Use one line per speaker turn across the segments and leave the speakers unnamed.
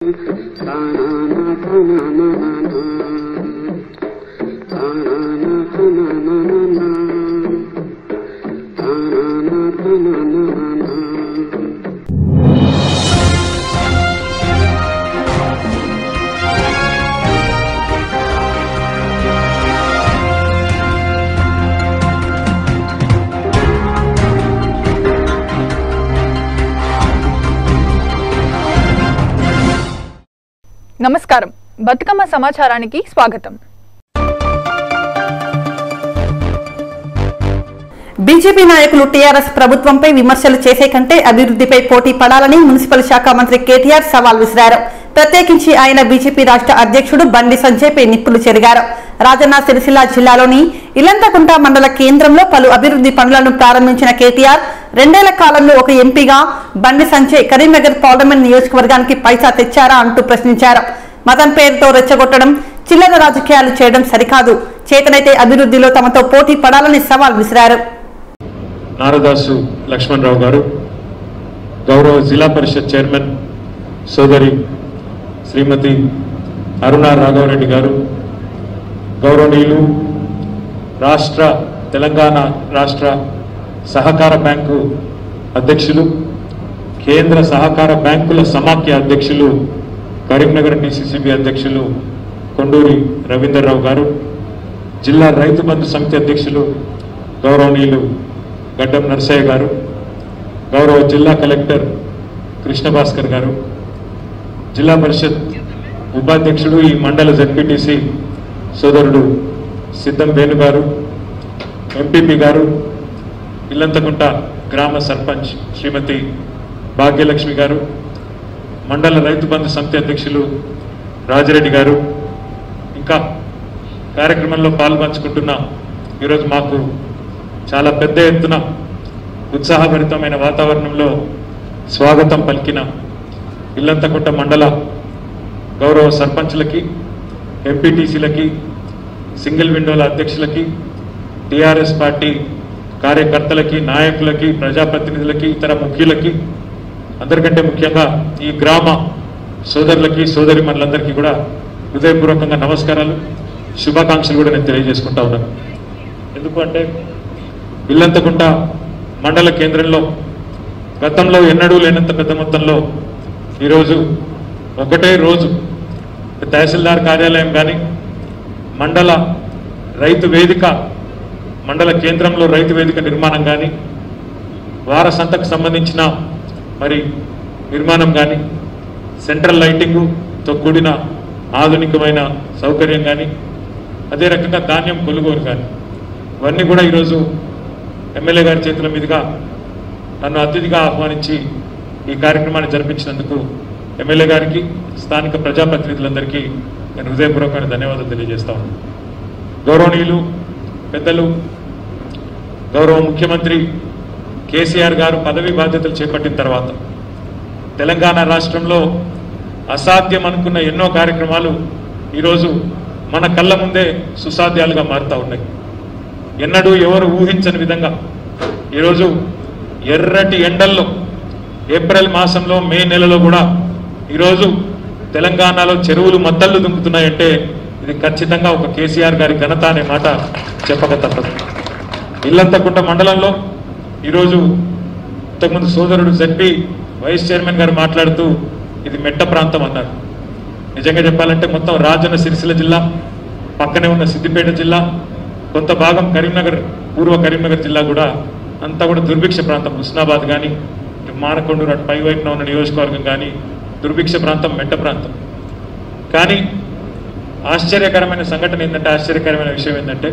నమస్కారం బతుకమ్మ సమాచారానికి స్వాగతం
బీజేపీ నాయకులు టీఆర్ఎస్ ప్రభుత్వంపై విమర్శలు చేసే కంటే అభివృద్ధిపై పోటీ పడాలని మున్సిపల్ శాఖ మంత్రి కేటీఆర్ సవాల్ విసిరారు ప్రత్యేకించి ఆయన బీజేపీ రాష్ట్ర అధ్యక్షుడు బండి సంజయ్పై నిప్పులు చెరిగారు రాజన్న సిరిసిల్ల జిల్లాలోని ఇలంతకుంట మండల కేంద్రంలో పలు అభివృద్ధి పనులను ప్రారంభించిన కేటీఆర్ రెండేళ్ల కాలంలో ఒక ఎంపీగా బండి సంజయ్ కరీంనగర్ పార్లమెంట్ నియోజకవర్గానికి పైసా తెచ్చారా అంటూ ప్రశ్నించారు మతం పేరుతో రెచ్చగొట్టడం చిల్లర రాజకీయాలు చేయడం సరికాదు చేతనైతే అభివృద్ధిలో తమతో పోటీ పడాలని సవాల్ విసిరారు
నారదాసు లక్ష్మణరావు గారు గౌరవ జిల్లా పరిషత్ చైర్మన్ సోదరి శ్రీమతి అరుణ రాఘవరెడ్డి గారు గౌరవనీయులు రాష్ట్ర తెలంగాణ రాష్ట్ర సహకార బ్యాంకు అధ్యక్షులు కేంద్ర సహకార బ్యాంకుల సమాఖ్య అధ్యక్షులు కరీంనగర్ డిసిసిబి అధ్యక్షులు కొండూరి రవీందర్రావు గారు జిల్లా రైతు బంధు సమితి అధ్యక్షులు గౌరవనీయులు గడ్డం నరసయ్య గారు గౌరవ జిల్లా కలెక్టర్ కృష్ణభాస్కర్ గారు జిల్లా పరిషత్ ఉపాధ్యక్షుడు ఈ మండల జడ్పీటీసీ సోదరుడు సిద్ధం వేణు గారు ఎంపీపీ గారు ఇల్లంతకుంట గ్రామ సర్పంచ్ శ్రీమతి భాగ్యలక్ష్మి గారు మండల రైతు బంధు సమితి అధ్యక్షులు రాజిరెడ్డి గారు ఇంకా కార్యక్రమంలో పాల్పంచుకుంటున్న ఈరోజు మాకు చాలా పెద్ద ఎత్తున ఉత్సాహభరితమైన వాతావరణంలో స్వాగతం పలికిన ఇల్లంతకుంట మండల గౌరవ సర్పంచ్లకి ఎంపీటీసీలకి సింగిల్ విండోల అధ్యక్షులకి టీఆర్ఎస్ పార్టీ కార్యకర్తలకి నాయకులకి ప్రజాప్రతినిధులకి ఇతర ముఖ్యులకి అందరికంటే ముఖ్యంగా ఈ గ్రామ సోదరులకి సోదరి మనులందరికీ కూడా హృదయపూర్వకంగా నమస్కారాలు శుభాకాంక్షలు కూడా నేను తెలియజేసుకుంటా ఉన్నాను ఎందుకు అంటే ఇల్లంతకుంట మండల కేంద్రంలో గతంలో ఎన్నడూ లేనంత పెద్ద మొత్తంలో ఈరోజు ఒకటే రోజు తహసీల్దార్ కార్యాలయం కానీ మండల రైతు వేదిక మండల కేంద్రంలో రైతు వేదిక నిర్మాణం కానీ వార సంతకు సంబంధించిన మరి నిర్మాణం కానీ సెంట్రల్ లైటింగుతో కూడిన ఆధునికమైన సౌకర్యం కానీ అదే రకంగా ధాన్యం కొనుగోలు కానీ ఇవన్నీ కూడా ఈరోజు ఎమ్మెల్యే గారి చేతుల మీదుగా నన్ను అతిథిగా ఆహ్వానించి ఈ కార్యక్రమాన్ని జరిపించినందుకు ఎమ్మెల్యే గారికి స్థానిక ప్రజాప్రతినిధులందరికీ నేను హృదయపూర్వకమైన ధన్యవాదాలు తెలియజేస్తా ఉన్నాను గౌరవనీయులు పెద్దలు గౌరవ ముఖ్యమంత్రి కేసీఆర్ గారు పదవి బాధ్యతలు చేపట్టిన తర్వాత తెలంగాణ రాష్ట్రంలో అసాధ్యం అనుకున్న ఎన్నో కార్యక్రమాలు ఈరోజు మన కళ్ళ ముందే సుసాధ్యాలుగా మారుతూ ఉన్నాయి ఎన్నడూ ఎవరు ఊహించని విధంగా ఈరోజు ఎర్రటి ఎండల్లో ఏప్రిల్ మాసంలో మే నెలలో కూడా ఈరోజు తెలంగాణలో చెరువులు మద్దళ్ళు దుంకుతున్నాయంటే ఇది ఖచ్చితంగా ఒక కేసీఆర్ గారి ఘనత అనే మాట చెప్పక తప్పదు ఇల్లంతకుంట మండలంలో ఈరోజు ఇంతకుముందు సోదరుడు జడ్పీ వైస్ చైర్మన్ గారు మాట్లాడుతూ ఇది మెట్ట ప్రాంతం అన్నారు నిజంగా చెప్పాలంటే మొత్తం రాజన్న సిరిసిల్ల జిల్లా పక్కనే ఉన్న సిద్దిపేట జిల్లా కొంత భాగం కరీంనగర్ పూర్వ కరీంనగర్ జిల్లా కూడా అంతా కూడా దుర్భిక్ష ప్రాంతం హుస్నాబాద్ కానీ మానకొండూరు అటు పై వైపున ఉన్న నియోజకవర్గం కానీ దుర్భిక్ష ప్రాంతం మెట్ట ప్రాంతం కానీ ఆశ్చర్యకరమైన సంఘటన ఏంటంటే ఆశ్చర్యకరమైన విషయం ఏంటంటే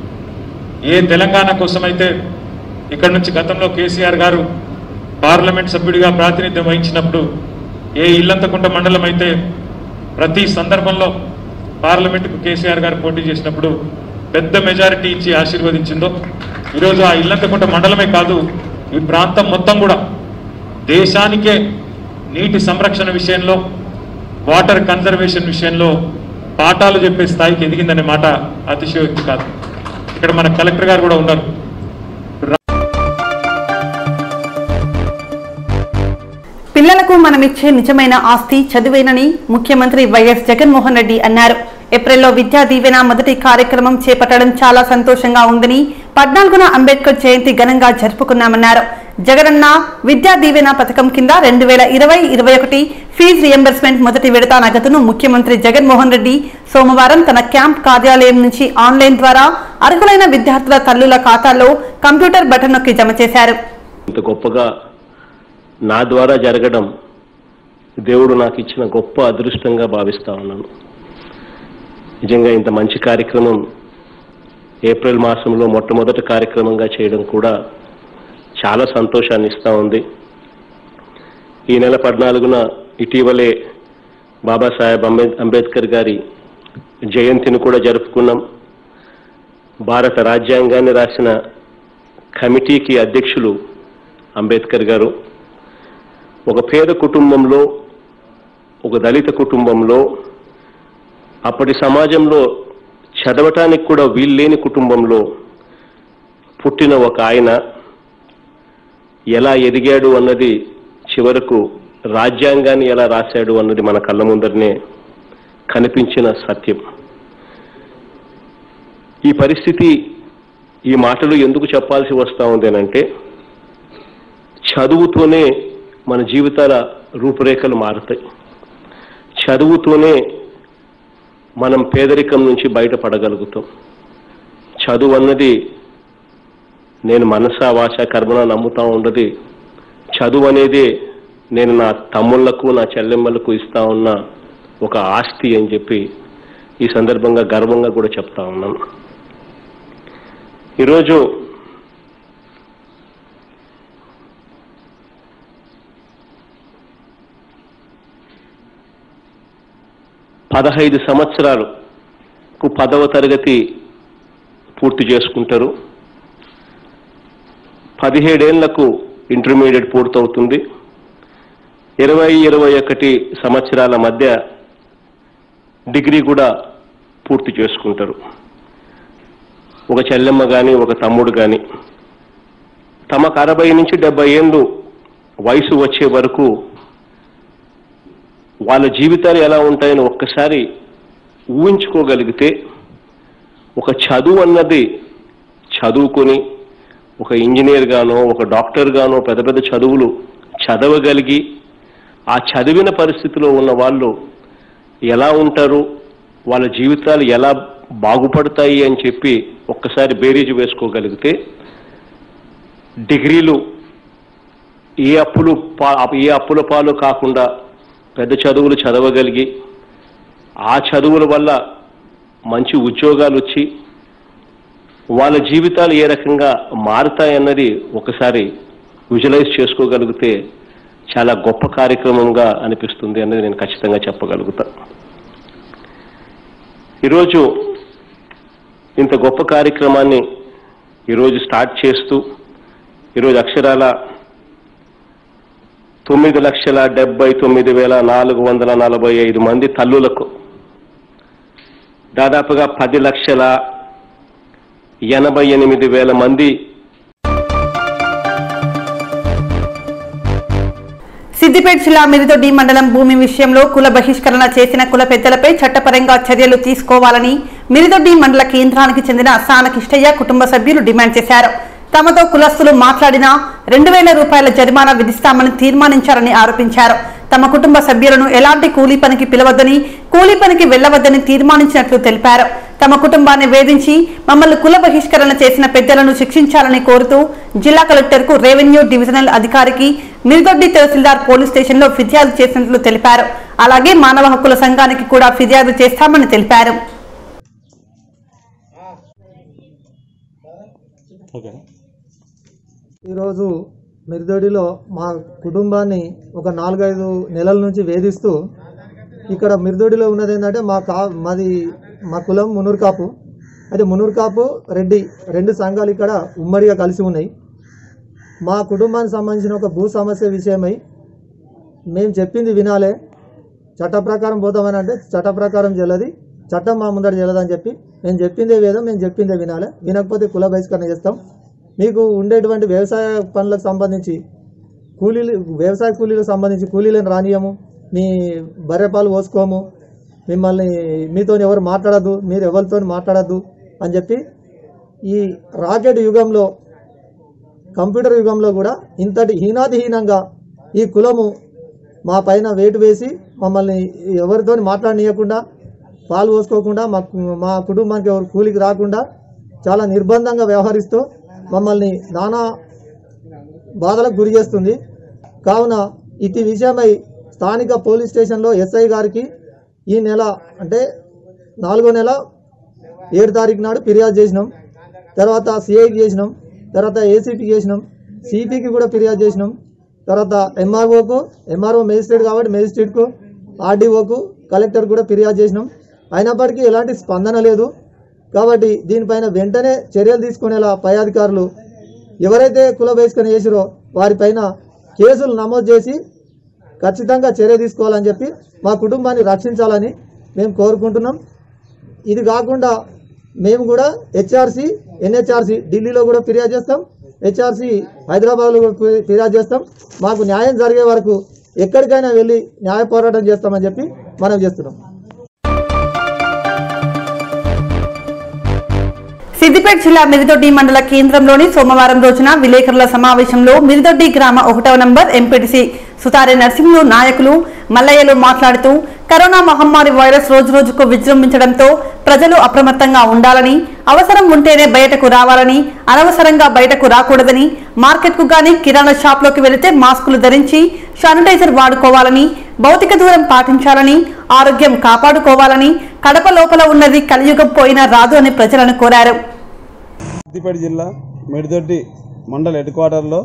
ఏ తెలంగాణ కోసమైతే ఇక్కడ నుంచి గతంలో కేసీఆర్ గారు పార్లమెంట్ సభ్యుడిగా ప్రాతినిధ్యం వహించినప్పుడు ఏ ఇల్లంతకుంట మండలం అయితే ప్రతి సందర్భంలో పార్లమెంటుకు కేసీఆర్ గారు పోటీ చేసినప్పుడు పెద్ద మెజారిటీ ఇచ్చి ఆశీర్వదించిందో ఈరోజు ఆ ఇల్లంతకుంట మండలమే కాదు ఈ ప్రాంతం మొత్తం కూడా దేశానికే నీటి సంరక్షణ విషయంలో వాటర్ కన్జర్వేషన్ విషయంలో పాఠాలు చెప్పే స్థాయికి ఎదిగిందనే మాట అతిశయోక్తి కాదు ఇక్కడ మన కలెక్టర్ గారు కూడా ఉన్నారు
పిల్లలకు మనమిచ్చే నిజమైన ఆస్తి చదువేనని ముఖ్యమంత్రి వైఎస్ జగన్మోహన్ రెడ్డి అన్నారు ఏప్రిల్లో విద్యా దీవెన మొదటి కార్యక్రమం చేపట్టడం చాలా సంతోషంగా ఉందని పద్నాలుగున అంబేద్కర్ జయంతి ఘనంగా జరుపుకున్నామన్నారు జగనన్న విద్యా దీవెన పథకం కింద రెండు వేల ఇరవై ఇరవై ఒకటి ఫీజు రియంబర్స్మెంట్ మొదటి విడత నగదును ముఖ్యమంత్రి జగన్మోహన్ రెడ్డి సోమవారం తన క్యాంప్ కార్యాలయం నుంచి ఆన్లైన్ ద్వారా అర్హులైన విద్యార్థుల తల్లుల ఖాతాల్లో కంప్యూటర్ బటన్ నొక్కి జమ చేశారు
ఇంత గొప్పగా నా ద్వారా జరగడం దేవుడు నాకు ఇచ్చిన గొప్ప అదృష్టంగా భావిస్తా ఉన్నాను నిజంగా ఇంత మంచి కార్యక్రమం ఏప్రిల్ మాసంలో మొట్టమొదటి కార్యక్రమంగా చేయడం కూడా చాలా సంతోషాన్ని ఇస్తూ ఉంది ఈ నెల పద్నాలుగున ఇటీవలే బాబాసాహెబ్ అంబే అంబేద్కర్ గారి జయంతిని కూడా జరుపుకున్నాం భారత రాజ్యాంగాన్ని రాసిన కమిటీకి అధ్యక్షులు అంబేద్కర్ గారు ఒక పేద కుటుంబంలో ఒక దళిత కుటుంబంలో అప్పటి సమాజంలో చదవటానికి కూడా వీల్లేని కుటుంబంలో పుట్టిన ఒక ఆయన ఎలా ఎదిగాడు అన్నది చివరకు రాజ్యాంగాన్ని ఎలా రాశాడు అన్నది మన కళ్ళ ముందరనే కనిపించిన సత్యం ఈ పరిస్థితి ఈ మాటలు ఎందుకు చెప్పాల్సి వస్తూ ఉంది అంటే చదువుతోనే మన జీవితాల రూపురేఖలు మారుతాయి చదువుతోనే మనం పేదరికం నుంచి బయటపడగలుగుతాం చదువు అన్నది నేను మనసా వాచ కర్మన నమ్ముతా ఉన్నది చదువు అనేది నేను నా తమ్ముళ్లకు నా చెల్లెమ్మలకు ఇస్తా ఉన్న ఒక ఆస్తి అని చెప్పి ఈ సందర్భంగా గర్వంగా కూడా చెప్తా ఉన్నాను ఈరోజు పదహైదు సంవత్సరాలకు పదవ తరగతి పూర్తి చేసుకుంటారు పదిహేడేళ్లకు ఇంటర్మీడియట్ పూర్తవుతుంది ఇరవై ఇరవై ఒకటి సంవత్సరాల మధ్య డిగ్రీ కూడా పూర్తి చేసుకుంటారు ఒక చెల్లెమ్మ కానీ ఒక తమ్ముడు కానీ తమకు అరవై నుంచి డెబ్బై ఏళ్ళు వయసు వచ్చే వరకు వాళ్ళ జీవితాలు ఎలా ఉంటాయని ఒక్కసారి ఊహించుకోగలిగితే ఒక చదువు అన్నది చదువుకొని ఒక ఇంజనీర్ గానో ఒక డాక్టర్ గానో పెద్ద పెద్ద చదువులు చదవగలిగి ఆ చదివిన పరిస్థితిలో ఉన్న వాళ్ళు ఎలా ఉంటారు వాళ్ళ జీవితాలు ఎలా బాగుపడతాయి అని చెప్పి ఒక్కసారి బేరీజు వేసుకోగలిగితే డిగ్రీలు ఏ అప్పులు పా ఏ అప్పుల పాలు కాకుండా పెద్ద చదువులు చదవగలిగి ఆ చదువుల వల్ల మంచి ఉద్యోగాలు వచ్చి వాళ్ళ జీవితాలు ఏ రకంగా మారుతాయన్నది ఒకసారి విజువలైజ్ చేసుకోగలిగితే చాలా గొప్ప కార్యక్రమంగా అనిపిస్తుంది అన్నది నేను ఖచ్చితంగా చెప్పగలుగుతా ఈరోజు ఇంత గొప్ప కార్యక్రమాన్ని ఈరోజు స్టార్ట్ చేస్తూ ఈరోజు అక్షరాల తొమ్మిది లక్షల డెబ్బై తొమ్మిది వేల నాలుగు వందల నలభై ఐదు మంది తల్లులకు దాదాపుగా పది లక్షల ఎనభై ఎనిమిది వేల మంది
సిద్దిపేట జిల్లా మిరిదొడ్డి మండలం భూమి విషయంలో కుల బహిష్కరణ చేసిన కుల పెద్దలపై చట్టపరంగా చర్యలు తీసుకోవాలని మిరిదొడ్డి మండల కేంద్రానికి చెందిన సానకిష్టయ్య కుటుంబ సభ్యులు డిమాండ్ చేశారు తమతో కులస్తులు మాట్లాడినా రెండు వేల రూపాయల జరిమానా విధిస్తామని తీర్మానించారని ఆరోపించారు తమ కుటుంబ సభ్యులను ఎలాంటి కూలీ పనికి పిలవద్దని కూలీ పనికి వెళ్లవద్దని తీర్మానించినట్లు తెలిపారు తమ కుటుంబాన్ని వేధించి మమ్మల్ని కుల బహిష్కరణ చేసిన పెద్దలను శిక్షించాలని కోరుతూ జిల్లా కలెక్టర్ కు రెవెన్యూ డివిజనల్ అధికారికి మిర్దొడ్డి తహసీల్దార్ పోలీస్ స్టేషన్ లో ఫిర్యాదు చేసినట్లు తెలిపారు అలాగే మానవ హక్కుల సంఘానికి కూడా ఫిర్యాదు చేస్తామని తెలిపారు
ఈరోజు మిర్దొడిలో మా కుటుంబాన్ని ఒక నాలుగైదు నెలల నుంచి వేధిస్తూ ఇక్కడ మిర్దొడిలో ఉన్నది ఏంటంటే మా కా మాది మా కులం మునూరు కాపు అయితే మునూరు కాపు రెడ్డి రెండు సంఘాలు ఇక్కడ ఉమ్మడిగా కలిసి ఉన్నాయి మా కుటుంబానికి సంబంధించిన ఒక భూ సమస్య విషయమై మేము చెప్పింది వినాలే చట్ట ప్రకారం పోతామని అంటే చట్ట ప్రకారం చెల్లది చట్టం మా ముందర చెల్లదని చెప్పి మేము చెప్పిందే వేదం మేము చెప్పిందే వినాలి వినకపోతే కుల బహిష్కరణ చేస్తాం మీకు ఉండేటువంటి వ్యవసాయ పనులకు సంబంధించి కూలీలు వ్యవసాయ కూలీలకు సంబంధించి కూలీలను రానియము మీ బర్రెపాలు పోసుకోము మిమ్మల్ని మీతో ఎవరు మాట్లాడద్దు మీరు ఎవరితో మాట్లాడద్దు అని చెప్పి ఈ రాకెట్ యుగంలో కంప్యూటర్ యుగంలో కూడా ఇంతటి హీనాతిహీనంగా ఈ కులము మా పైన వేటు వేసి మమ్మల్ని ఎవరితో మాట్లాడనీయకుండా పాలు పోసుకోకుండా మా మా కుటుంబానికి ఎవరు కూలికి రాకుండా చాలా నిర్బంధంగా వ్యవహరిస్తూ మమ్మల్ని నానా బాధలకు గురి చేస్తుంది కావున ఇటు విషయమై స్థానిక పోలీస్ స్టేషన్లో ఎస్ఐ గారికి ఈ నెల అంటే నాలుగో నెల ఏడు తారీఖు నాడు ఫిర్యాదు చేసినాం తర్వాత సిఐకి చేసినాం తర్వాత ఏసీపీకి చేసినాం సిపికి కూడా ఫిర్యాదు చేసినాం తర్వాత ఎంఆర్ఓకు ఎంఆర్ఓ మేజిస్ట్రేట్ కాబట్టి మేజిస్ట్రేట్కు ఆర్డీఓకు కలెక్టర్ కూడా ఫిర్యాదు చేసినాం అయినప్పటికీ ఎలాంటి స్పందన లేదు కాబట్టి దీనిపైన వెంటనే చర్యలు తీసుకునేలా పై అధికారులు ఎవరైతే కుల బహిష్కరణ చేసిరో వారిపైన కేసులు నమోదు చేసి ఖచ్చితంగా చర్య తీసుకోవాలని చెప్పి మా కుటుంబాన్ని రక్షించాలని మేము కోరుకుంటున్నాం ఇది కాకుండా మేము కూడా హెచ్ఆర్సి ఎన్హెచ్ఆర్సి ఢిల్లీలో కూడా ఫిర్యాదు చేస్తాం హెచ్ఆర్సి హైదరాబాద్లో కూడా ఫి- ఫిర్యాదు చేస్తాం మాకు న్యాయం జరిగే వరకు ఎక్కడికైనా వెళ్ళి న్యాయ పోరాటం చేస్తామని చెప్పి మనం చేస్తున్నాం
సిద్దిపేట జిల్లా మిరిదొడ్డి మండల కేంద్రంలోని సోమవారం రోజున విలేకరుల సమావేశంలో మిరిదొడ్డి గ్రామ ఒకటవ నంబర్ ఎంపీటీసీ సుతారి నరసింహులు నాయకులు మల్లయ్యలు మాట్లాడుతూ కరోనా మహమ్మారి వైరస్ రోజు రోజుకు విజృంభించడంతో ప్రజలు అప్రమత్తంగా ఉండాలని అవసరం ఉంటేనే బయటకు రావాలని అనవసరంగా బయటకు రాకూడదని మార్కెట్కు గాని కిరాణా షాప్లోకి వెళితే మాస్కులు ధరించి శానిటైజర్ వాడుకోవాలని భౌతిక దూరం పాటించాలని ఆరోగ్యం కాపాడుకోవాలని కడప లోపల ఉన్నది కలియుగం పోయినా రాదు అని ప్రజలను కోరారు
సిద్దిపేట జిల్లా మిడిదొడ్డి మండల హెడ్ క్వార్టర్లో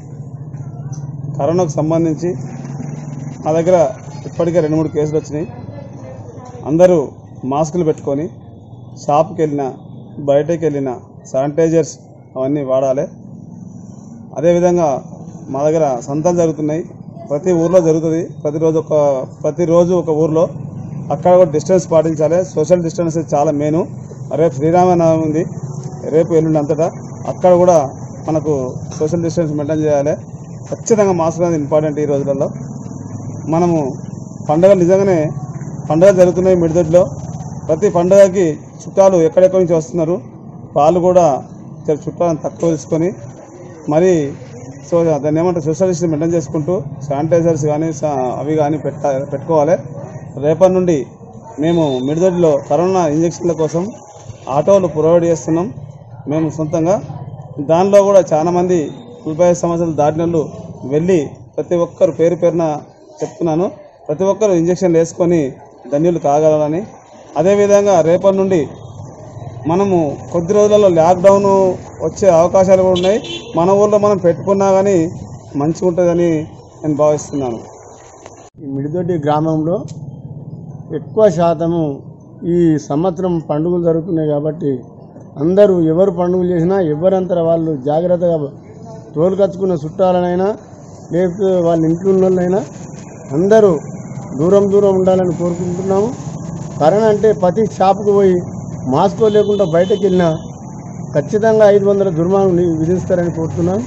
కరోనాకు సంబంధించి మా దగ్గర ఇప్పటికే రెండు మూడు కేసులు వచ్చినాయి అందరూ మాస్కులు పెట్టుకొని షాప్కి వెళ్ళినా బయటకు వెళ్ళినా శానిటైజర్స్ అవన్నీ వాడాలి అదేవిధంగా మా దగ్గర సంతాలు జరుగుతున్నాయి ప్రతి ఊర్లో జరుగుతుంది ప్రతిరోజు ఒక ప్రతిరోజు ఒక ఊర్లో అక్కడ కూడా డిస్టెన్స్ పాటించాలి సోషల్ డిస్టెన్స్ చాలా మెయిన్ రేపు శ్రీరామనవమి ఉంది రేపు ఎల్లుండి అంతటా అక్కడ కూడా మనకు సోషల్ డిస్టెన్స్ మెయింటైన్ చేయాలి ఖచ్చితంగా మాస్క్ అనేది ఇంపార్టెంట్ ఈ రోజులలో మనము పండుగలు నిజంగానే పండుగలు జరుగుతున్నాయి మిడిదొడ్లో ప్రతి పండుగకి చుట్టాలు ఎక్కడెక్కడి నుంచి వస్తున్నారు వాళ్ళు కూడా చాలా చుట్టాలను తక్కువ తీసుకొని మరి సో దాన్ని ఏమంటారు సోషల్ డిస్టెన్స్ మెయింటైన్ చేసుకుంటూ శానిటైజర్స్ కానీ సా- అవి కానీ పెట్ట పెట్టుకోవాలి రేపటి నుండి మేము మిడిదొడ్డిలో కరోనా ఇంజక్షన్ల కోసం ఆటోలు ప్రొవైడ్ చేస్తున్నాం మేము సొంతంగా దానిలో కూడా చాలామంది నలభై ఐదు సంవత్సరాలు దాటిన వాళ్ళు వెళ్ళి ప్రతి ఒక్కరు పేరు పేరున చెప్తున్నాను ప్రతి ఒక్కరు ఇంజక్షన్లు వేసుకొని ధన్యులు కాగలరని అదేవిధంగా రేపటి నుండి మనము కొద్ది రోజులలో లాక్డౌన్ వచ్చే అవకాశాలు కూడా ఉన్నాయి మన ఊళ్ళో మనం పెట్టుకున్నా కానీ మంచిగా ఉంటుందని నేను భావిస్తున్నాను
ఈ మిడిదొడ్డి గ్రామంలో ఎక్కువ శాతము ఈ సంవత్సరం పండుగలు జరుగుతున్నాయి కాబట్టి అందరూ ఎవరు పండుగలు చేసినా ఎవరంతర వాళ్ళు జాగ్రత్తగా తోలుకచ్చుకున్న చుట్టాలనైనా లేకపోతే వాళ్ళ ఇంట్లో ఉన్న వాళ్ళైనా అందరూ దూరం దూరం ఉండాలని కోరుకుంటున్నాము కరోనా అంటే ప్రతి షాపుకు పోయి మాస్క్ లేకుండా బయటకు వెళ్ళినా ఖచ్చితంగా ఐదు వందల దుర్మానం విధిస్తారని కోరుతున్నాను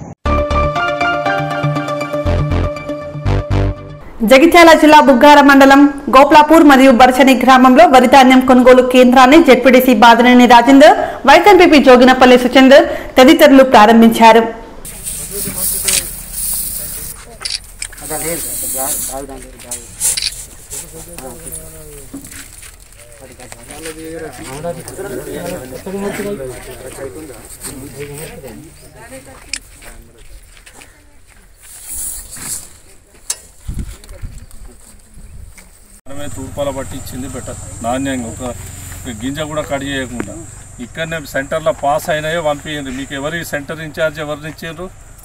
జగిత్యాల జిల్లా బుగ్గార మండలం గోప్లాపూర్ మరియు బర్చని గ్రామంలో వరి ధాన్యం కొనుగోలు కేంద్రాన్ని ZPTC Badaneni Rajender vice MPP Joginapalli Suchander తదితరులు ప్రారంభించారు
మనమే తూర్పాల పట్టి ఇచ్చింది బెటర్ నాణ్యంగా ఒక ఒక గింజ కూడా కట్ చేయకుండా ఇక్కడనే సెంటర్లో పాస్ అయినాయో పంపించండి మీకు ఎవరి సెంటర్ ఇన్ఛార్జ్ ఎవరిని ఇచ్చారు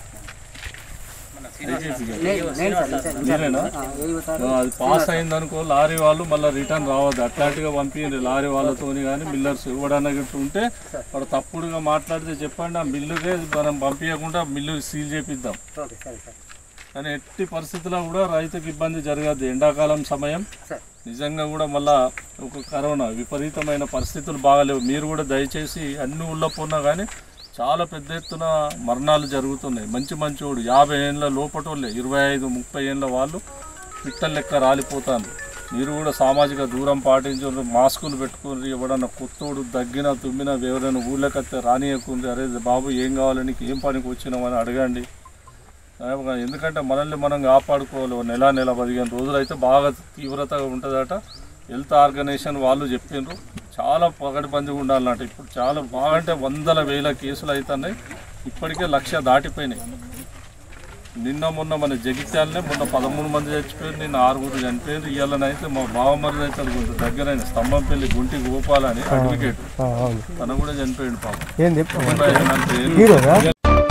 మీరేనా? ఆ, అది పాస్ అయిందనుకో లారీ వాళ్ళు మళ్ళీ రిటర్న్ రావద్దు అట్లాంటిగా పంపించండి లారీ వాళ్ళతోని కానీ మిల్లర్స్ ఇవ్వడానికి గిట్ల ఉంటే వాడు తప్పుడుగా మాట్లాడితే చెప్పండి ఆ మిల్లుకే మనం పంపించకుండా మిల్లు సీల్ చేపిద్దాం కానీ ఎట్టి పరిస్థితుల్లో కూడా రైతుకి ఇబ్బంది జరగదు ఎండాకాలం సమయం నిజంగా కూడా మళ్ళా ఒక కరోనా విపరీతమైన పరిస్థితులు బాగాలేవు మీరు కూడా దయచేసి అన్ని ఊళ్ళో పోన్నా కానీ చాలా పెద్ద ఎత్తున మరణాలు జరుగుతున్నాయి మంచి మంచోడు యాభై ఏళ్ళ లోపటోళ్ళే ఇరవై ఐదు ముప్పై ఏళ్ళ వాళ్ళు పిట్టల లెక్క రాలిపోతాను మీరు కూడా సామాజిక దూరం పాటించండి మాస్కులు పెట్టుకుని ఎవడన్నా కొత్తోడు దగ్గిన తుమ్మిన ఎవరైనా ఊళ్ళకి వస్తే రానియకుంది అరే బాబు ఏం కావాలి నీకు ఏం పనికి వచ్చినామని అడగండి ఆ, ఎందుకంటే మనల్ని మనం కాపాడుకోవాలి ఓ నెల నెల పదిహేను రోజులు అయితే బాగా తీవ్రతగా ఉంటుందట హెల్త్ ఆర్గనైజేషన్ వాళ్ళు చెప్పిండ్రు చాలా పగడిబందిగా ఉండాలన్నట్టు ఇప్పుడు చాలా బాగా అంటే వందల వేల కేసులు అవుతున్నాయి ఇప్పటికే లక్ష దాటిపోయినాయి నిన్న మొన్న మన జగిత్యాలనే మొన్న పదమూడు మంది చచ్చిపోయారు నిన్న ఆరుగురు చనిపోయారు ఇవాళనైతే మా బావమరిది అయితే అది కొంచెం దగ్గరైన స్తంభంపల్లి గుంటి గోపాలని అడ్వకేట్ తన కూడా చనిపోయాడు పాపం తొంభై ఎనిమిది ఏళ్ళు.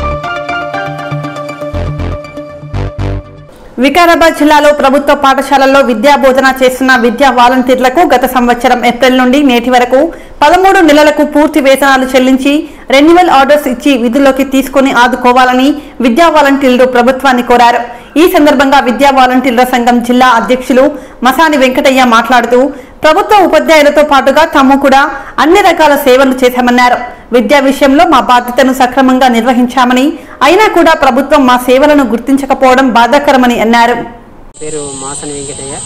వికారాబాద్ జిల్లాలో ప్రభుత్వ పాఠశాలల్లో విద్యా బోధన చేస్తున్న విద్యా వాలంటీర్లకు గత సంవత్సరం ఏప్రిల్ నుండి నేటి వరకు పదమూడు నెలలకు పూర్తి వేతనాలు చెల్లించి రెన్యువల్ ఆర్డర్స్ ఇచ్చి విధుల్లోకి తీసుకుని ఆదుకోవాలని విద్యా వాలంటీర్లు ప్రభుత్వాన్ని కోరారు ఈ సందర్భంగా విద్యా వాలంటీర్ల సంఘం జిల్లా అధ్యక్షులు మసాని వెంకటయ్య మాట్లాడుతూ ప్రభుత్వ ఉపాధ్యాయులతో పాటుగా తాము కూడా అన్ని రకాల సేవలు చేశామన్నారు విద్యా విషయంలో మా బాధ్యతను సక్రమంగా నిర్వహించామని అయినా కూడా ప్రభుత్వం మా సేవలను గుర్తించకపోవడం బాధాకరమని అన్నారు
పేరు మాసని వెంకటయ్య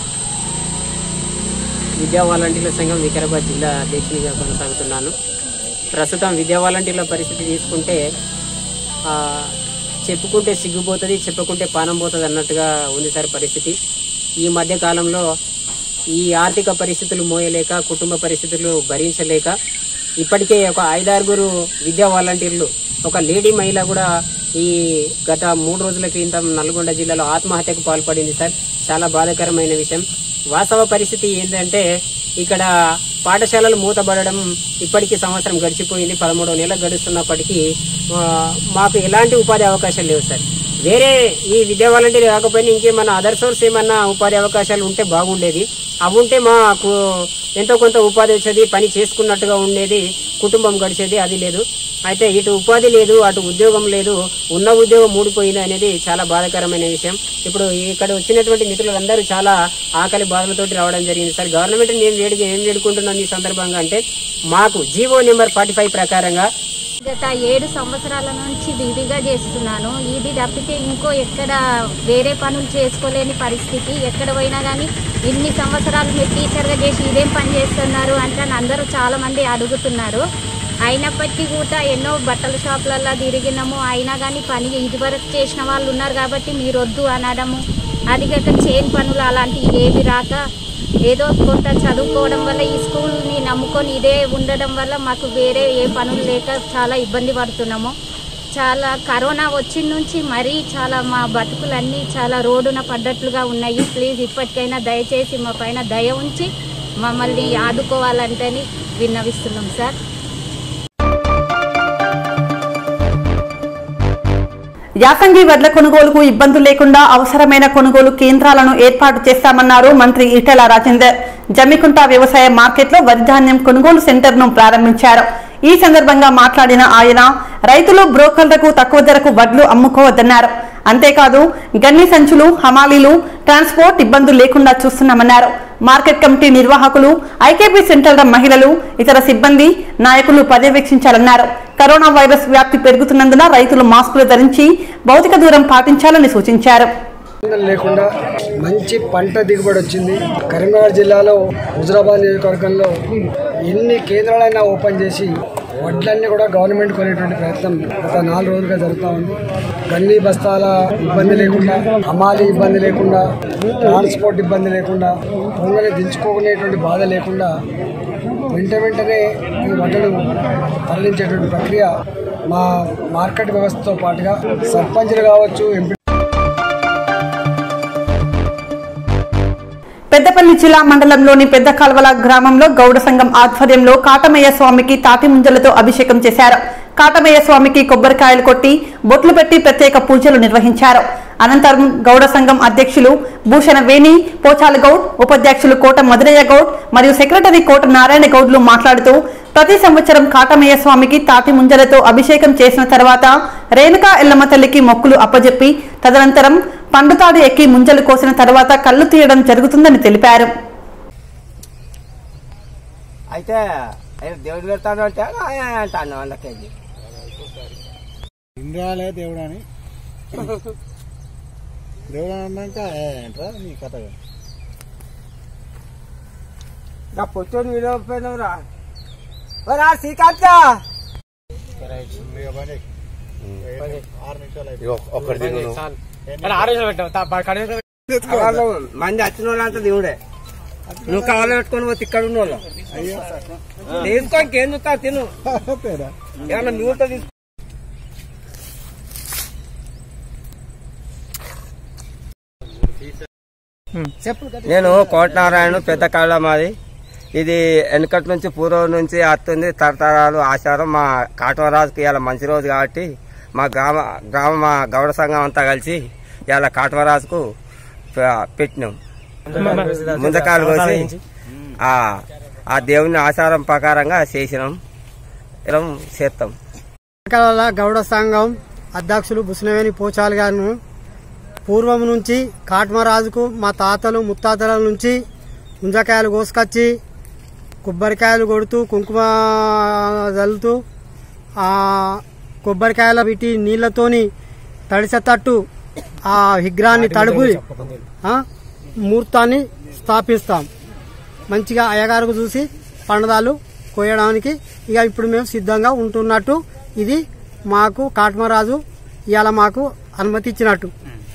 విద్యా వాలంటీర్ల సంఘం వికారాబాద్ జిల్లా అధ్యక్షునిగా కొనసాగుతున్నాను ప్రస్తుతం విద్యా వాలంటీర్ల పరిస్థితి తీసుకుంటే ఆ, చెప్పుకుంటే సిగ్గుపోతుంది చెప్పుకుంటే పానం పోతుంది అన్నట్టుగా ఉంది సార్ పరిస్థితి ఈ మధ్య కాలంలో ఈ ఆర్థిక పరిస్థితులు మోయలేక కుటుంబ పరిస్థితులు భరించలేక ఇప్పటికే ఒక ఐదారుగురు విద్యా వాలంటీర్లు ఒక లేడీ మహిళ కూడా ఈ గత మూడు రోజుల క్రితం నల్గొండ జిల్లాలో ఆత్మహత్యకు పాల్పడింది సార్ చాలా బాధాకరమైన విషయం వాస్తవ పరిస్థితి ఏంటంటే ఇక్కడ పాఠశాలలు మూతబడడం ఇప్పటికీ సంవత్సరం గడిచిపోయింది పదమూడవ నెల గడుస్తున్నప్పటికీ ఆ, మాకు ఎలాంటి ఉపాధి అవకాశాలు లేవు సార్ వేరే ఈ విద్యా వాలంటీర్ కాకపోయినా ఇంకేమన్నా అదర్ సోర్స్ ఏమన్నా ఉపాధి అవకాశాలు ఉంటే బాగుండేది అవి ఉంటే మాకు ఎంతో కొంత ఉపాధి వచ్చేది పని చేసుకున్నట్టుగా ఉండేది కుటుంబం గడిచేది అది లేదు అయితే ఇటు ఉపాధి లేదు అటు ఉద్యోగం లేదు ఉన్న ఉద్యోగం ఊడిపోయింది అనేది చాలా బాధాకరమైన విషయం ఇప్పుడు ఇక్కడ వచ్చినటువంటి మిత్రులందరూ చాలా ఆకలి బాధలతోటి రావడం జరిగింది సార్ గవర్నమెంట్ ఏం వేడి ఏం వేడుకుంటున్నాం ఈ సందర్భంగా అంటే మాకు జీవో నెంబర్ ఫార్టీ ఫైవ్ ప్రకారంగా
గత ఏడు సంవత్సరాల నుంచి విధిగా చేస్తున్నాను ఇది తప్పితే ఇంకో ఎక్కడ వేరే పనులు చేసుకోలేని పరిస్థితి ఎక్కడ పోయినా కానీ ఇన్ని సంవత్సరాలు మీరు టీచర్గా చేసి ఇదేం పని చేస్తున్నారు అంటే అని అందరూ చాలామంది అడుగుతున్నారు అయినప్పటికీ కూడా ఎన్నో బట్టల షాపులలో తిరిగినాము అయినా కానీ పని ఇదివరకు చేసిన వాళ్ళు ఉన్నారు కాబట్టి మీరు వద్దు అనడము అది కాక చేను పనులు అలాంటివి ఏవి రాక ఏదో కొంత చదువుకోవడం వల్ల ఈ స్కూల్ని నమ్ముకొని ఇదే ఉండడం వల్ల మాకు వేరే ఏ పనులు లేక చాలా ఇబ్బంది పడుతున్నాము చాలా కరోనా వచ్చిన నుంచి మరీ చాలా మా బతుకులన్నీ చాలా రోడ్డున పడ్డట్లుగా ఉన్నాయి ప్లీజ్ ఇప్పటికైనా దయచేసి మా పైన దయ ఉంచి మమ్మల్ని ఆదుకోవాలంటని విన్నవిస్తున్నాం సార్
యాసంగి వడ్ల కొనుగోలుకు ఇబ్బందులు లేకుండా అవసరమైన కొనుగోలు కేంద్రాలను ఏర్పాటు చేస్తామన్నారు మంత్రి ఈటెల రాజేందర్ జమ్మికుంట వ్యవసాయ మార్కెట్లో వరి ధాన్యం కొనుగోలు సెంటర్ను ప్రారంభించారు ఈ సందర్భంగా మాట్లాడిన ఆయన రైతులు బ్రోకర్లకు తక్కువ ధరకు వడ్లు అమ్ముకోవద్దన్నారు అంతేకాదు గన్ని సంచులు హమాలీలు ట్రాన్స్పోర్ట్ ఇబ్బందులు లేకుండా చూస్తున్నామన్నారు మార్కెట్ కమిటీ నిర్వాహకులు ఐకేపీ సెంటర్ల మహిళలు ఇతర సిబ్బంది నాయకులు పర్యవేక్షించాలన్నారు కరోనా వైరస్ వ్యాప్తి పెరుగుతున్నందున రైతులు మాస్కులు ధరించి భౌతిక దూరం పాటించాలని సూచించారు
ఇబ్బందులు లేకుండా మంచి పంట దిగుబడి వచ్చింది కరీంనగర్ జిల్లాలో హుజరాబాద్ నియోజకవర్గంలో ఎన్ని కేంద్రాలైనా ఓపెన్ చేసి వడ్లన్నీ కూడా గవర్నమెంట్ కొనేటువంటి ప్రయత్నం గత నాలుగు రోజులుగా జరుగుతూ ఉంది గన్ని బస్తాల ఇబ్బంది లేకుండా హమాలి ఇబ్బంది లేకుండా ట్రాన్స్పోర్ట్ ఇబ్బంది లేకుండా పొంగని దించుకోకునేటువంటి బాధ లేకుండా వెంట వెంటనే ఈ వడ్లను తరలించేటువంటి ప్రక్రియ మా మార్కెట్ వ్యవస్థతో పాటుగా సర్పంచ్లు కావచ్చు ఎంపీ
పెద్దపల్లి జిల్లా మండలంలోని పెద్ద కాల్వల గ్రామంలో గౌడ సంఘం ఆధ్వర్యంలో కాటమయ్య స్వామికి తాటి ముంజలతో అభిషేకం చేశారు కాటమయ్య స్వామికి కొబ్బరికాయలు కొట్టి బొట్లు పెట్టి ప్రత్యేక పూజలు నిర్వహించారు అనంతరం గౌడ సంఘం అధ్యక్షులు భూషణ వేణి పోచాల గౌడ్ ఉపాధ్యక్షులు కోట మధురయ్య గౌడ్ మరియు సెక్రటరీ కోట నారాయణ గౌడ్లు మాట్లాడుతూ ప్రతి సంవత్సరం కాటమయ్య స్వామికి తాటి ముంజలతో అభిషేకం చేసిన తర్వాత రేణుకా ఎల్లమ్మ తల్లికి మొక్కులు అప్పజెప్పి తదనంతరం పండుతాడు ఎక్కి ముంజలు కోసిన తర్వాత కళ్ళు తీయడం జరుగుతుందని తెలిపారు
అయితే ఆయన దేవుడు పెడతాడు అంటే ఆయన అంటాను వాళ్ళకి
ఇంద్రాలే దేవుడు అని దేవుడు అన్నాక ఏ, ఏంట్రా నీ కథ
పొచ్చోడు విడవపోయినవురా రా శ్రీకాంత్ మంది వచ్చిన వాళ్ళంతా దేవుడే నువ్వు కావాలి పెట్టుకొని పోతే ఇక్కడ ఉన్న వాళ్ళు తీసుకో ఇంకేం చూస్తా తిను ఏమన్నా నువ్వుతో తీసుకో నేను కోటనారాయణ పెద్ద కాళ్ళ మాది ఇది వెనకటి నుంచి పూర్వం నుంచి వస్తుంది తరతరాలు ఆచారం మా కాటవరాజుకి ఇవాళ మంచి రోజు కాబట్టి మా గ్రామ గ్రామ మా గౌడ సంఘం అంతా కలిసి ఇవాళ కాటవరాజుకు పె- పెట్టినాం ముందకాలు కోసి ఆ ఆ దేవుని ఆచారం ప్రకారంగా చేసినాం ఇలా చేస్తాం
కళల గౌడ సంఘం అధ్యక్షులు బుస్నవేని పోచాలు గారు పూర్వం నుంచి కాట్మరాజుకు మా తాతలు ముత్తాతల నుంచి ముంజకాయలు కోసుకొచ్చి కొబ్బరికాయలు కొడుతూ కుంకుమ చల్లుతూ ఆ కొబ్బరికాయల వీటి నీళ్లతోని తడిసెత్తట్టు ఆ విగ్రహాన్ని తడుపు ఆ, ముహూర్తాన్ని స్థాపిస్తాం మంచిగా అయ్యగారికి చూసి పండదాలు కోయడానికి ఇక ఇప్పుడు మేము సిద్ధంగా ఉంటున్నట్టు ఇది మాకు కాట్మరాజు ఇవాళ మాకు అనుమతి ఇచ్చినట్టు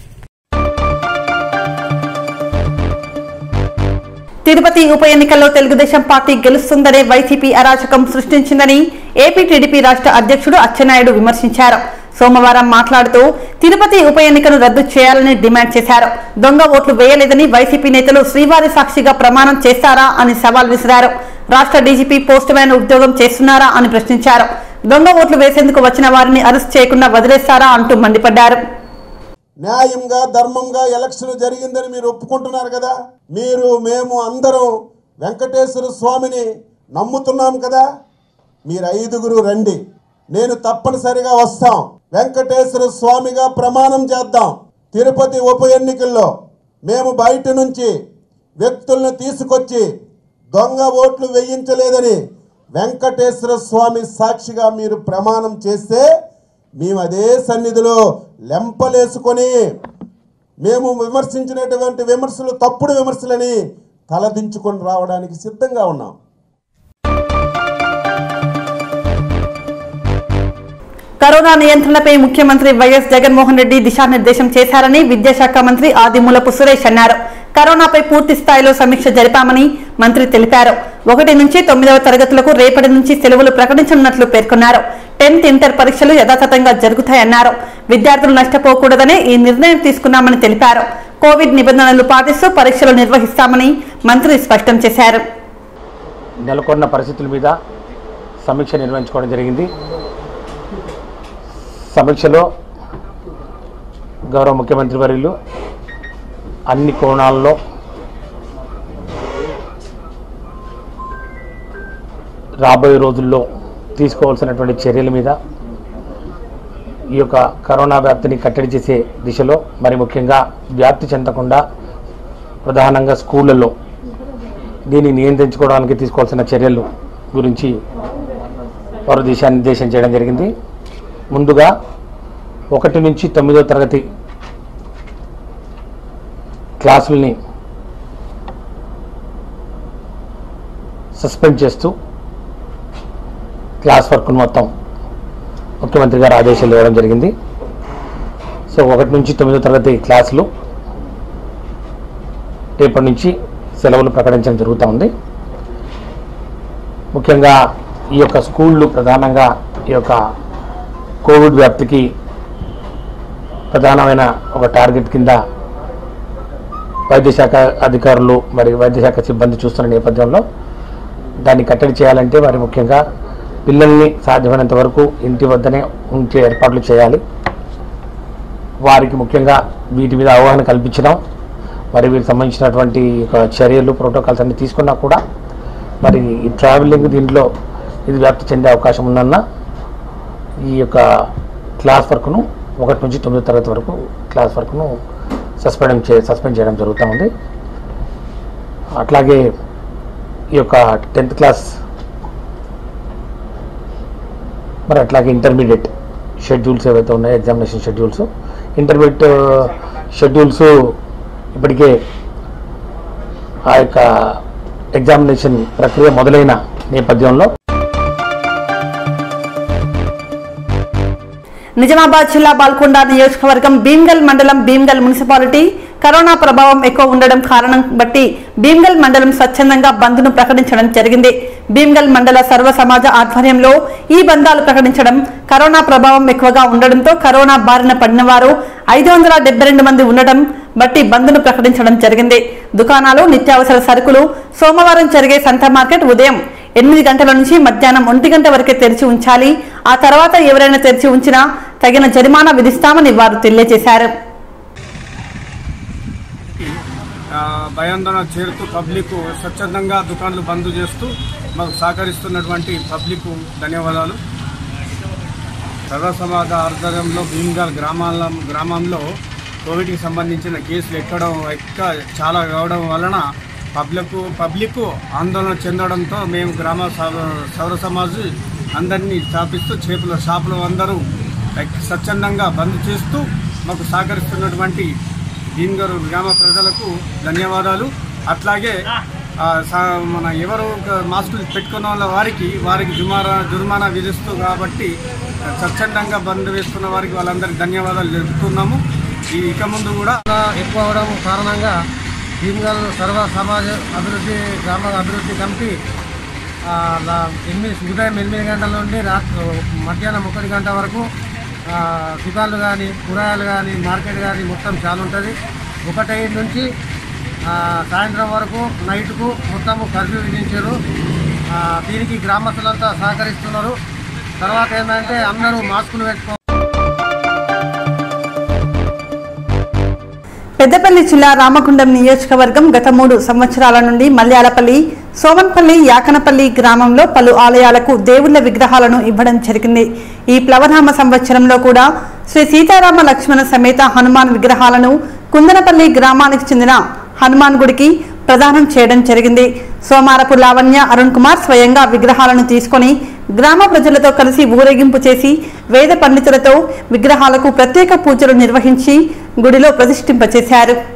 తిరుపతి ఉప ఎన్నికల్లో తెలుగుదేశం పార్టీ గెలుస్తుందనే వైసీపీ అరాచకం సృష్టించిందని ఏపీ టీడీపీ రాష్ట్ర అధ్యక్షుడు అచ్చెన్నాయుడు విమర్శించారు సోమవారం మాట్లాడుతూ తిరుపతి ఉప ఎన్నికను రద్దు చేయాలని డిమాండ్ చేశారు దొంగ ఓట్లు వేయలేదని వైసీపీ నేతలు శ్రీవారి సాక్షిగా ప్రమాణం చేస్తారా అని సవాల్ విసిరారు రాష్ట్ర డీజీపీ పోస్ట్ మ్యాన్ ఉద్యోగం చేస్తున్నారా అని ప్రశ్నించారు దొంగ ఓట్లు వేసేందుకు వచ్చిన వారిని అరెస్ట్ చేయకుండా వదిలేస్తారా అంటూ మండిపడ్డారు
న్యాయంగా ధర్మంగా ఎలక్షన్ జరిగిందని మీరు ఒప్పుకుంటున్నారు కదా మీరు మేము అందరం వెంకటేశ్వర స్వామిని నమ్ముతున్నాం కదా మీరు ఐదుగురు రండి నేను తప్పనిసరిగా వస్తాం వెంకటేశ్వర స్వామిగా ప్రమాణం చేద్దాం తిరుపతి ఉప ఎన్నికల్లో మేము బయట నుంచి వ్యక్తులను తీసుకొచ్చి దొంగ ఓట్లు వేయించలేదని వెంకటేశ్వర స్వామి సాక్షిగా మీరు ప్రమాణం చేస్తే మేము అదే సన్నిధిలో లెంపలేసుకొని మేము విమర్శించినటువంటి విమర్శలు తప్పుడు విమర్శలని తలదించుకొని రావడానికి సిద్ధంగా ఉన్నాం
కరోనా నియంత్రణపై ముఖ్యమంత్రి వైఎస్ జగన్మోహన్ రెడ్డి దిశానిర్దేశం చేశారని విద్యాశాఖ మంత్రి ఆదిమూలపు సురేష్ అన్నారు కరోనాపై పూర్తి స్థాయిలో సమీక్ష జరిపామని మంత్రి తెలిపారు ఒకటి నుంచి తొమ్మిదవ తరగతులకు రేపటి నుంచి సెలవులు ప్రకటించనున్నట్లు పేర్కొన్నారు టెన్త్ ఇంటర్ పరీక్షలు యథాతథంగా జరుగుతాయన్నారు విద్యార్థులు నష్టపోకూడదనే ఈ నిర్ణయం తీసుకున్నామని తెలిపారు కోవిడ్ నిబంధనలు పాటిస్తూ పరీక్షలు నిర్వహిస్తామని మంత్రి స్పష్టం చేశారు
నెలకొన్న పరిస్థితుల మీద సమీక్ష నిర్వహించుకోవడం జరిగింది సమీక్షలో గౌరవ ముఖ్యమంత్రి వర్యులు అన్ని కోణాల్లో రాబోయే రోజుల్లో తీసుకోవాల్సినటువంటి చర్యల మీద ఈ యొక్క కరోనా వ్యాప్తిని కట్టడి చేసే దిశలో మరి ముఖ్యంగా వ్యాప్తి చెందకుండా ప్రధానంగా స్కూళ్ళల్లో దీన్ని నియంత్రించుకోవడానికి తీసుకోవాల్సిన చర్యలు గురించి వారు దిశానిర్దేశం చేయడం జరిగింది ముందుగా ఒకటి నుంచి తొమ్మిదో తరగతి క్లాసుల్ని సస్పెండ్ చేస్తూ క్లాస్ వర్క్ను మొత్తం ముఖ్యమంత్రి గారు ఆదేశాలు ఇవ్వడం జరిగింది సో ఒకటి నుంచి తొమ్మిదో తరగతి క్లాసులు రేపటి నుంచి సెలవులు ప్రకటించడం జరుగుతూ ఉంది ముఖ్యంగా ఈ యొక్క స్కూళ్ళు ప్రధానంగా ఈ యొక్క కోవిడ్ వ్యాప్తికి ప్రధానమైన ఒక టార్గెట్ కింద వైద్యశాఖ అధికారులు మరి వైద్యశాఖ సిబ్బంది చూస్తున్న నేపథ్యంలో దాన్ని కట్టడి చేయాలంటే మరి ముఖ్యంగా పిల్లల్ని సాధ్యమైనంత వరకు ఇంటి వద్దనే ఉంచే ఏర్పాట్లు చేయాలి వారికి ముఖ్యంగా వీటి మీద అవగాహన కల్పించడం మరి వీరికి సంబంధించినటువంటి ఒక చర్యలు ప్రోటోకాల్స్ అన్ని తీసుకున్నా కూడా మరి ఈ ట్రావెలింగ్ దీంట్లో ఇది వ్యాప్తి చెందే అవకాశం ఉందన్న ఈ యొక్క క్లాస్ వర్క్ను ఒకటి నుంచి తొమ్మిది తరగతి వరకు క్లాస్ వర్క్ను సస్పెండ్ చే సస్పెండ్ చేయడం జరుగుతూ ఉంది అట్లాగే ఈ యొక్క టెన్త్ క్లాస్ మరి అట్లాగే ఇంటర్మీడియట్ షెడ్యూల్స్ ఏవైతే ఉన్నాయో ఎగ్జామినేషన్ షెడ్యూల్స్ ఇంటర్మీడియట్ షెడ్యూల్స్ ఇప్పటికే ఆ యొక్క ఎగ్జామినేషన్ ప్రక్రియ మొదలైన నేపథ్యంలో
నిజామాబాద్ జిల్లా బాల్కొండ నియోజకవర్గం భీమ్గల్ మండలం భీమ్గల్ మున్సిపాలిటీ కరోనా ప్రభావం ఎక్కువ ఉండడం కారణం బట్టి భీమ్గల్ మండలం స్వచ్ఛందంగా బంద్ను ప్రకటించడం జరిగింది భీమ్గల్ మండల సర్వ సమాజ ఆధ్వర్యంలో ఈ బంధాలు ప్రకటించడం కరోనా ప్రభావం ఎక్కువగా ఉండడంతో కరోనా బారిన పడిన వారు ఐదు వందల డెబ్బై రెండు మంది ఉండడం బట్టి బంద్ను ప్రకటించడం జరిగింది దుకాణాలు నిత్యావసర సరుకులు సోమవారం జరిగే సంత మార్కెట్ ఉదయం ఎనిమిది గంటల నుంచి మధ్యాహ్నం ఒంటి గంట వరకే తెరిచి ఉంచాలి ఆ తర్వాత ఎవరైనా తెరిచి ఉంచినా తగిన జరిమానా విధిస్తామని వారు తెలియజేశారు
ఆ, భయాందోళన చేరుతూ పబ్లిక్ స్వచ్ఛందంగా దుకాణాలు బంద్ చేస్తూ మాకు సహకరిస్తున్నటువంటి పబ్లిక్ ధన్యవాదాలు సర్వ సమాజ ఆధ్వర్యంలో భీమ్గల్ గ్రామాల గ్రామంలో కోవిడ్కి సంబంధించిన కేసులు ఎక్కడం ఎక్క చాలా కావడం వలన పబ్లిక్ పబ్లిక్ ఆందోళన చెందడంతో మేము గ్రామ సౌ- సౌర సమాజ్ అందరినీ స్థాపిస్తూ చేపల షాపులు అందరూ ఎక్- స్వచ్ఛందంగా బంద్ చేస్తూ మాకు సహకరిస్తున్నటువంటి భీమ్గర్ గ్రామ ప్రజలకు ధన్యవాదాలు అట్లాగే ఆ, సా- మన ఎవరు ఒక మాస్కులు పెట్టుకున్న వాళ్ళ వారికి వారికి జుమారా జుర్మానా విధిస్తూ కాబట్టి స్వచ్ఛందంగా బంద్ వేస్తున్న వారికి వాళ్ళందరికీ ధన్యవాదాలు తెలుపుతున్నాము ఈ ఇక ముందు కూడా
ఎక్కువ అవడం కారణంగా భీమ్గల్ సర్వ సమాజ అభివృద్ధి గ్రామ అభివృద్ధి కమిటీ ఆ, లా- ఎనిమిది ఉదయం ఎనిమిది గంటల నుండి రాత్రి మధ్యాహ్నం ఒకటి గంట వరకు ఆ, దుకాణాలు కానీ కూరగాయలు కానీ మార్కెట్ కానీ మొత్తం చాలా ఉంటుంది ఒకటి నుంచి ఆ, సాయంత్రం వరకు నైట్కు మొత్తం కర్ఫ్యూ విధించారు ఆ, దీనికి గ్రామస్తులంతా సహకరిస్తున్నారు తర్వాత ఏంటంటే అందరూ మాస్కులు పెట్టుకో
పెద్దపల్లి జిల్లా రామగుండం నియోజకవర్గం గత మూడు సంవత్సరాల నుండి మల్యాలపల్లి సోమన్పల్లి యాకనపల్లి గ్రామంలో పలు ఆలయాలకు దేవుళ్ల విగ్రహాలను ఇవ్వడం జరిగింది ఈ ప్లవనామ సంవత్సరంలో కూడా శ్రీ సీతారామ లక్ష్మణ సమేత హనుమాన్ విగ్రహాలను కుందనపల్లి గ్రామానికి చెందిన హనుమాన్ గుడికి ప్రదానం చేయడం జరిగింది సోమారపు లావణ్య అరుణ్ కుమార్ స్వయంగా విగ్రహాలను తీసుకొని గ్రామ ప్రజలతో కలిసి ఊరేగింపు చేసి వేద పండితులతో విగ్రహాలకు ప్రత్యేక పూజలు నిర్వహించి గుడిలో ప్రతిష్ఠింపచేశారు